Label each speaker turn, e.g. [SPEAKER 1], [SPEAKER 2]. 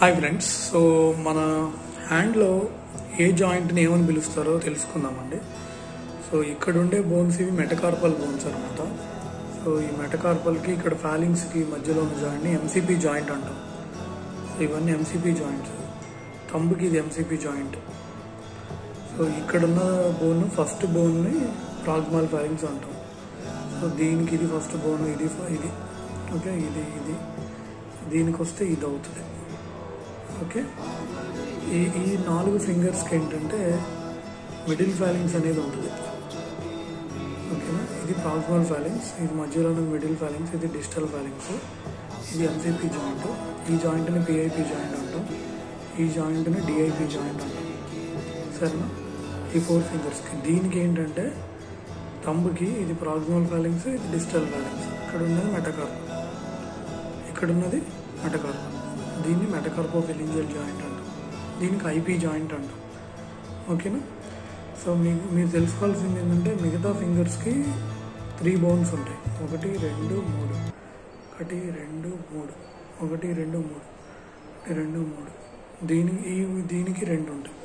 [SPEAKER 1] hi friends so మన హ్యాండ్లో ఏ జాయింట్ని ఏమని పిలుస్తారో తెలుసుకుందామండి సో ఇక్కడ ఉండే బోన్స్ ఇవి మెటకార్పల్ బోన్స్ అనమాట సో ఈ మెటకార్పల్కి ఇక్కడ ఫాలింగ్స్కి మధ్యలో ఉన్న జాయింట్ని ఎంసీపీ జాయింట్ అంటాం సో ఇవన్నీ ఎంసీపీ జాయింట్స్ తంబుకి ఇది ఎంసీపీ జాయింట్ సో ఇక్కడున్న బోన్ ఫస్ట్ బోన్ని ప్రాగ్మాల్ ఫాలింగ్స్ అంటాం సో దీనికి ఇది ఫస్ట్ బోన్ ఇది ఫ- ఇది ఓకే ఇది ఇది దీనికి వస్తే ఇది అవుతుంది ఓకే ఈ ఈ నాలుగు ఫింగర్స్కి ఏంటంటే మిడిల్ ఫాలింగ్స్ అనేది ఉంటుంది ఓకేనా ఇది ప్రాక్సిమల్ ఫాలింగ్స్ ఇది మధ్యలో ఉన్న మిడిల్ ఫాలింగ్స్ ఇది డిజిటల్ ఫాలింగ్స్ ఇది ఎంసీపీ జాయింట్ ఈ జాయింట్ని పిఐపి జాయింట్ అంటాం ఈ జాయింట్ని డిఐపి జాయింట్ అంటాం సరేనా ఈ ఫోర్ ఫింగర్స్కి దీనికి ఏంటంటే తంబుకి ఇది ప్రాక్సిమల్ ఫాలింగ్స్ ఇది డిజిటల్ ఫాలింగ్స్ ఇక్కడ ఉన్నది మెటకార్ప్ ఇక్కడ ఉన్నది మెటకార్ప్ దీన్ని మెటకార్పో ఫిలింజియల్ జాయింట్ అంటాం దీనికి ఐపీ జాయింట్ అంటాం ఓకేనా సో మీకు మీరు తెలుసుకోవాల్సింది ఏంటంటే మిగతా ఫింగర్స్కి త్రీ బోన్స్ ఉంటాయి ఒకటి రెండు మూడు ఒకటి రెండు మూడు ఒకటి రెండు మూడు ఒకటి రెండు మూడు దీనికి ఈ దీనికి రెండు ఉంటాయి